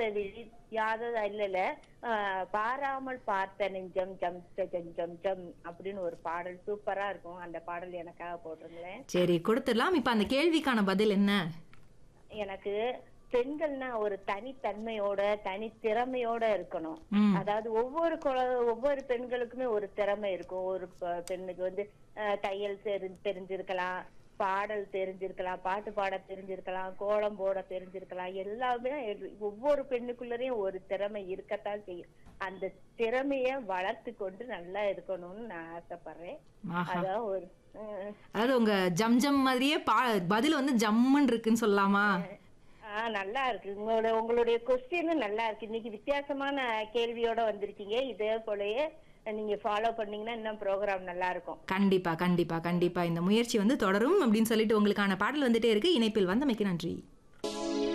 விழியாத இல்ல ஆஹ் பாராமல் பார்த்த நெஞ்சம் ஜம் ஜம் ஜம் ஜம் அப்படின்னு ஒரு பாடல் சூப்பரா இருக்கும் அந்த பாடல் எனக்காக போட்டிருங்களேன் சரி கொடுத்துடலாம் இப்ப அந்த கேள்விக்கான பதில் என்ன எனக்கு பெண்கள்னா ஒரு தனித்தன்மையோட தனி திறமையோட இருக்கணும் ம் அதாவது ஒவ்வொரு குழ ஒவ்வொரு பெண்களுக்குமே ஒரு திறமை இருக்கும் ஒரு ப- பெண்ணுக்கு வந்து அஹ், தையல் தெரி- தெரிஞ்சிருக்கலாம் பாடல் தெரிஞ்சிருக்கலாம் பாட்டு பாட தெரிஞ்சிருக்கலாம் கோலம் போட தெரிஞ்சிருக்கலாம் எல்லாமே எ- ஒவ்வொரு பெண்ணுக்குள்ளரையும் ஒரு திறமை இருக்கத்தான் செய்யும் அந்த திறமைய வளர்த்து கொண்டு நல்லா இருக்கணும்னு நான் ஆசைப்படுறேன் ஆஹா அதான் ஒரு அஹ், அதாவது உங்க ஜம் ஜம் மாதிரியே பா பதில் வந்து ஜம்முன்னு இருக்குன்னு சொல்லலாமா ஆஹ் நல்லா இருக்கு உங்களோட உங்களுடைய கொஸ்டின் நல்லா இருக்கு இன்னைக்கு வித்தியாசமான கேள்வியோட வந்திருக்கீங்க இதே போலயே நீங்க ஃபாலோ பண்ணீங்கன்னா இன்னும் ப்ரோக்ராம் நல்லா இருக்கும் கண்டிப்பா கண்டிப்பா கண்டிப்பா இந்த முயற்சி வந்து தொடரும் அப்படின்னு சொல்லிட்டு உங்களுக்கான பாடல் வந்துட்டே இருக்கு இணைப்பில் வந்தமைக்கு நன்றி